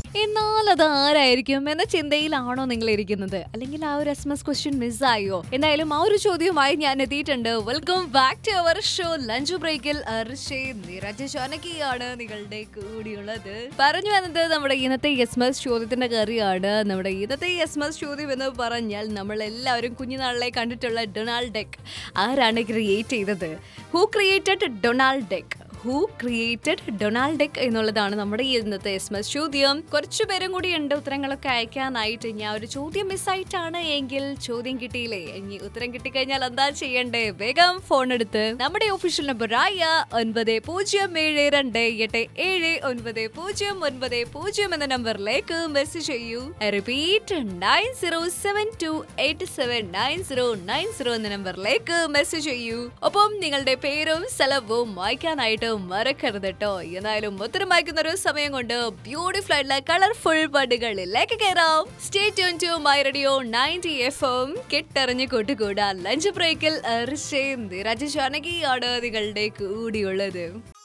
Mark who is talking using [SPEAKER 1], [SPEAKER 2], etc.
[SPEAKER 1] എന്നാൽ അത് ആരായിരിക്കും എന്ന ചിന്തയിലാണോ നിങ്ങൾ ഇരിക്കുന്നത് അല്ലെങ്കിൽ ആ ഒരു എസ് എം എസ് ക്വസ്റ്റ്യൻ മിസ്സായോ എന്തായാലും ആ ഒരു ചോദ്യവുമായി ഞാൻ എത്തിയിട്ടുണ്ട് welcome back to our show lunch ബ്രേക്കിൽ നിരജ ജാനകിയാണ് നിങ്ങളുടെ കൂടിയുള്ളത് പറഞ്ഞു വന്നത് നമ്മുടെ ഇന്നത്തെ എസ് എസ് ചോദ്യത്തിന്റെ കറിയാണ് നമ്മുടെ ഇന്നത്തെ എസ് എസ് ചോദ്യം എന്ന് പറഞ്ഞാൽ നമ്മൾ എല്ലാവരും കുഞ്ഞുനാളിലെ കണ്ടിട്ടുള്ള ഡൊണാൾഡ് ഡെക്ക് ആരാണ് ക്രിയേറ്റ് ചെയ്തത് who created Donald Duck who created Donald Duck എന്നുള്ളതാണ് നമ്മുടെ ഈ ഇന്നത്തെ എസ് എസ് ചോദ്യം കുറച്ചു പേരും കൂടി ഉണ്ട് ഉത്തരങ്ങളൊക്കെ അയക്കാനായിട്ട് ഞാൻ ഒരു ചോദ്യം മിസ്സായിട്ടാണ് എങ്കിൽ ചോദ്യം കിട്ടിയില്ലേ ഇനി ഉത്തരം കിട്ടിക്കഴിഞ്ഞാൽ എന്താ ചെയ്യണ്ടേ വേഗം ഫോൺ എടുത്ത് നമ്മുടെ ഒഫീഷ്യൽ നമ്പർ ആയ ഒൻപത് പൂജ്യം ഏഴ് രണ്ട് എട്ട് ഏഴ് ഒൻപത് പൂജ്യം ഒൻപത് പൂജ്യം എന്ന നമ്പറിലേക്ക് മെസ്സേജ് ചെയ്യൂ repeat nine zero seven two eight seven nine zero nine zero എന്ന നമ്പറിലേക്ക് മെസ്സേജ് ചെയ്യൂ ഒപ്പം നിങ്ങളുടെ പേരും സ്ഥലവും വായിക്കാനായിട്ട് മറക്കരുത് കേട്ടോ എന്നാലും ഉത്തരം വായിക്കുന്ന ഒരു സമയം കൊണ്ട് ബ്യൂട്ടിഫുൾ ആയിട്ടുള്ള കളർഫുൾ പാട്ടുകളിലേക്ക് കയറാം stay tune to my radio ninety FM എം കെട്ടറിഞ്ഞ് കൂട്ടുകൂടാ ലഞ്ച് ബ്രേക്കിൽ ഋഷേന്ദ് രാജ ജാനകിയാണ് നിങ്ങളുടെ കൂടിയുള്ളത്